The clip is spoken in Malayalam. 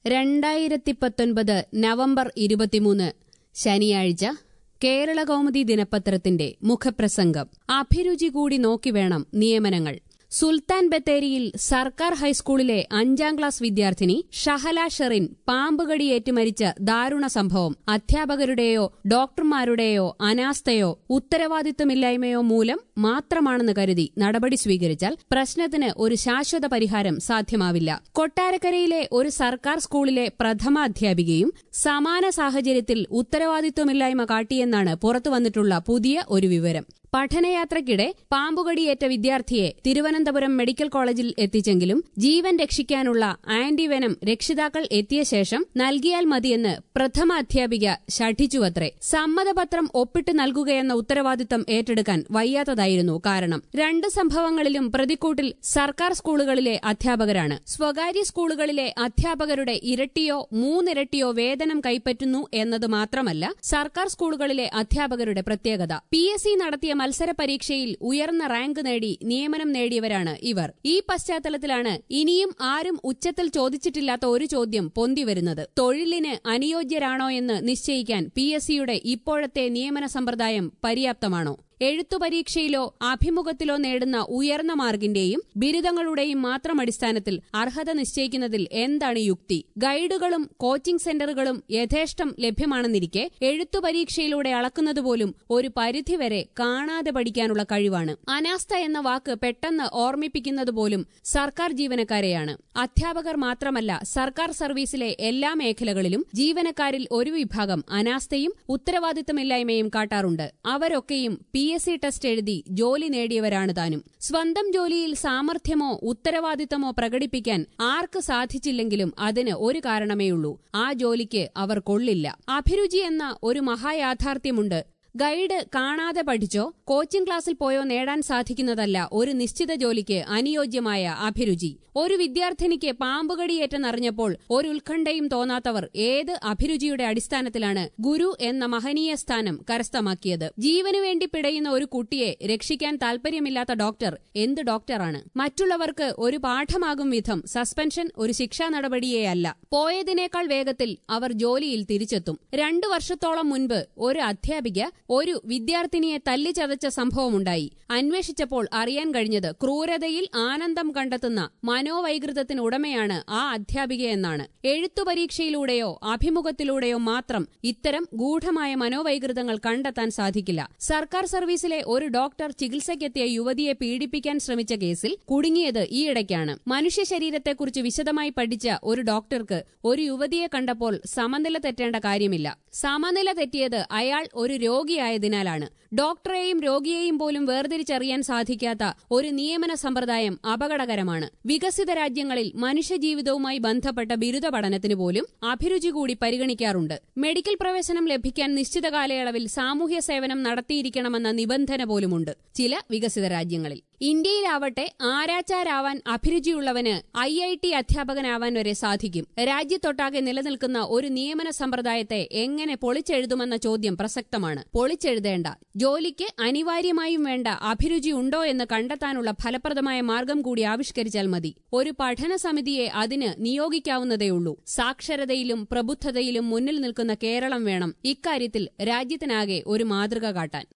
രണ്ടായിരത്തി പത്തൊൻപത് നവംബർ ഇരുപത്തിമൂന്ന് ശനിയാഴ്ച കേരള കൗമുദി ദിനപത്രത്തിന്റെ മുഖപ്രസംഗം അഭിരുചി കൂടി നോക്കി വേണം നിയമനങ്ങൾ സുൽത്താൻ ബത്തേരിയിൽ സർക്കാർ ഹൈസ്കൂളിലെ അഞ്ചാം ക്ലാസ് വിദ്യാർത്ഥിനി ഷഹല ഷെറിൻ പാമ്പുകടിയേറ്റ് മരിച്ച ദാരുണ സംഭവം അധ്യാപകരുടെയോ ഡോക്ടർമാരുടെയോ അനാസ്ഥയോ ഉത്തരവാദിത്വമില്ലായ്മയോ മൂലം മാത്രമാണെന്ന് കരുതി നടപടി സ്വീകരിച്ചാൽ പ്രശ്നത്തിന് ഒരു ശാശ്വത പരിഹാരം സാധ്യമാവില്ല കൊട്ടാരക്കരയിലെ ഒരു സർക്കാർ സ്കൂളിലെ പ്രഥമ അധ്യാപികയും സമാന സാഹചര്യത്തിൽ ഉത്തരവാദിത്വമില്ലായ്മ കാട്ടിയെന്നാണ് പുറത്തുവന്നിട്ടുള്ള പുതിയ ഒരു വിവരം പഠനയാത്രയ്ക്കിടെ പാമ്പുകടിയേറ്റ വിദ്യാർത്ഥിയെ തിരുവനന്തപുരം മെഡിക്കൽ കോളേജിൽ എത്തിച്ചെങ്കിലും ജീവൻ രക്ഷിക്കാനുള്ള ആന്റിവെനം രക്ഷിതാക്കൾ എത്തിയ ശേഷം നൽകിയാൽ മതിയെന്ന് പ്രഥമ അധ്യാപിക ശഠിച്ചുവത്രേ സമ്മതപത്രം ഒപ്പിട്ട് നൽകുകയെന്ന ഉത്തരവാദിത്തം ഏറ്റെടുക്കാൻ വയ്യാത്തതായിരുന്നു കാരണം രണ്ട് സംഭവങ്ങളിലും പ്രതിക്കൂട്ടിൽ സർക്കാർ സ്കൂളുകളിലെ അധ്യാപകരാണ് സ്വകാര്യ സ്കൂളുകളിലെ അധ്യാപകരുടെ ഇരട്ടിയോ മൂന്നിരട്ടിയോ വേതനം കൈപ്പറ്റുന്നു എന്നത് മാത്രമല്ല സർക്കാർ സ്കൂളുകളിലെ അധ്യാപകരുടെ പ്രത്യേകത പി എസ് സി നടത്തിയ മത്സര പരീക്ഷയിൽ ഉയർന്ന റാങ്ക് നേടി നിയമനം നേടിയവരാണ് ഇവർ ഈ പശ്ചാത്തലത്തിലാണ് ഇനിയും ആരും ഉച്ചത്തിൽ ചോദിച്ചിട്ടില്ലാത്ത ഒരു ചോദ്യം പൊന്തിവരുന്നത് തൊഴിലിന് അനുയോജ്യരാണോ എന്ന് നിശ്ചയിക്കാൻ പി എസ് സിയുടെ ഇപ്പോഴത്തെ നിയമന സമ്പ്രദായം പര്യാപ്തമാണോ എഴുത്തു പരീക്ഷയിലോ അഭിമുഖത്തിലോ നേടുന്ന ഉയർന്ന മാർക്കിന്റെയും ബിരുദങ്ങളുടെയും മാത്രം അടിസ്ഥാനത്തിൽ അർഹത നിശ്ചയിക്കുന്നതിൽ എന്താണ് യുക്തി ഗൈഡുകളും കോച്ചിംഗ് സെന്ററുകളും യഥേഷ്ടം ലഭ്യമാണെന്നിരിക്കെ എഴുത്തു പരീക്ഷയിലൂടെ അളക്കുന്നതുപോലും ഒരു പരിധിവരെ കാണാതെ പഠിക്കാനുള്ള കഴിവാണ് അനാസ്ഥ എന്ന വാക്ക് പെട്ടെന്ന് ഓർമ്മിപ്പിക്കുന്നത് പോലും സർക്കാർ ജീവനക്കാരെയാണ് അധ്യാപകർ മാത്രമല്ല സർക്കാർ സർവീസിലെ എല്ലാ മേഖലകളിലും ജീവനക്കാരിൽ ഒരു വിഭാഗം അനാസ്ഥയും ഉത്തരവാദിത്തമില്ലായ്മയും കാട്ടാറുണ്ട് അവരൊക്കെയും പി എസ് സി ടെസ്റ്റ് എഴുതി ജോലി നേടിയവരാണ് താനും സ്വന്തം ജോലിയിൽ സാമർഥ്യമോ ഉത്തരവാദിത്തമോ പ്രകടിപ്പിക്കാൻ ആർക്ക് സാധിച്ചില്ലെങ്കിലും അതിന് ഒരു കാരണമേയുള്ളൂ ആ ജോലിക്ക് അവർ കൊള്ളില്ല അഭിരുചി എന്ന ഒരു മഹായാഥാർത്ഥ്യമുണ്ട് ഗൈഡ് കാണാതെ പഠിച്ചോ കോച്ചിംഗ് ക്ലാസ്സിൽ പോയോ നേടാൻ സാധിക്കുന്നതല്ല ഒരു നിശ്ചിത ജോലിക്ക് അനുയോജ്യമായ അഭിരുചി ഒരു വിദ്യാർത്ഥിനിക്ക് പാമ്പുകടിയേറ്റെന്നറിഞ്ഞപ്പോൾ ഒരു ഉത്കണ്ഠയും തോന്നാത്തവർ ഏത് അഭിരുചിയുടെ അടിസ്ഥാനത്തിലാണ് ഗുരു എന്ന മഹനീയ സ്ഥാനം കരസ്ഥമാക്കിയത് ജീവനു വേണ്ടി പിടയുന്ന ഒരു കുട്ടിയെ രക്ഷിക്കാൻ താൽപര്യമില്ലാത്ത ഡോക്ടർ എന്ത് ഡോക്ടറാണ് മറ്റുള്ളവർക്ക് ഒരു പാഠമാകും വിധം സസ്പെൻഷൻ ഒരു ശിക്ഷാ നടപടിയേയല്ല പോയതിനേക്കാൾ വേഗത്തിൽ അവർ ജോലിയിൽ തിരിച്ചെത്തും രണ്ടു വർഷത്തോളം മുൻപ് ഒരു അധ്യാപിക ഒരു വിദ്യാർത്ഥിനിയെ തല്ലിച്ചതച്ച സംഭവമുണ്ടായി അന്വേഷിച്ചപ്പോൾ അറിയാൻ കഴിഞ്ഞത് ക്രൂരതയിൽ ആനന്ദം കണ്ടെത്തുന്ന മനോവൈകൃതത്തിന് ഉടമയാണ് ആ അധ്യാപികയെന്നാണ് എഴുത്തു പരീക്ഷയിലൂടെയോ അഭിമുഖത്തിലൂടെയോ മാത്രം ഇത്തരം ഗൂഢമായ മനോവൈകൃതങ്ങൾ കണ്ടെത്താൻ സാധിക്കില്ല സർക്കാർ സർവീസിലെ ഒരു ഡോക്ടർ ചികിത്സയ്ക്കെത്തിയ യുവതിയെ പീഡിപ്പിക്കാൻ ശ്രമിച്ച കേസിൽ കുടുങ്ങിയത് ഈയിടയ്ക്കാണ് മനുഷ്യ ശരീരത്തെക്കുറിച്ച് വിശദമായി പഠിച്ച ഒരു ഡോക്ടർക്ക് ഒരു യുവതിയെ കണ്ടപ്പോൾ സമനില തെറ്റേണ്ട കാര്യമില്ല സമനില തെറ്റിയത് അയാൾ ഒരു രോഗിയായതിനാലാണ് ഡോക്ടറെയും രോഗിയെയും പോലും വേർതിരിച്ചറിയാൻ സാധിക്കാത്ത ഒരു നിയമന സമ്പ്രദായം അപകടകരമാണ് വികസിത രാജ്യങ്ങളിൽ മനുഷ്യജീവിതവുമായി ബന്ധപ്പെട്ട ബിരുദ പഠനത്തിന് പോലും അഭിരുചി കൂടി പരിഗണിക്കാറുണ്ട് മെഡിക്കൽ പ്രവേശനം ലഭിക്കാൻ നിശ്ചിത കാലയളവിൽ സാമൂഹ്യ സേവനം നടത്തിയിരിക്കണമെന്ന നിബന്ധന പോലുമുണ്ട് ചില വികസിത രാജ്യങ്ങളിൽ ഇന്ത്യയിലാവട്ടെ ആരാച്ചാരാവാൻ അഭിരുചിയുള്ളവന് ഐ ഐ ടി അധ്യാപകനാവാൻ വരെ സാധിക്കും രാജ്യത്തൊട്ടാകെ നിലനിൽക്കുന്ന ഒരു നിയമന സമ്പ്രദായത്തെ എങ്ങനെ പൊളിച്ചെഴുതുമെന്ന ചോദ്യം പ്രസക്തമാണ് പൊളിച്ചെഴുതേണ്ട ജോലിക്ക് അനിവാര്യമായും വേണ്ട അഭിരുചി ഉണ്ടോ എന്ന് കണ്ടെത്താനുള്ള ഫലപ്രദമായ മാർഗം കൂടി ആവിഷ്കരിച്ചാൽ മതി ഒരു പഠന സമിതിയെ അതിന് നിയോഗിക്കാവുന്നതേയുള്ളൂ സാക്ഷരതയിലും പ്രബുദ്ധതയിലും മുന്നിൽ നിൽക്കുന്ന കേരളം വേണം ഇക്കാര്യത്തിൽ രാജ്യത്തിനാകെ ഒരു മാതൃക കാട്ടാൻ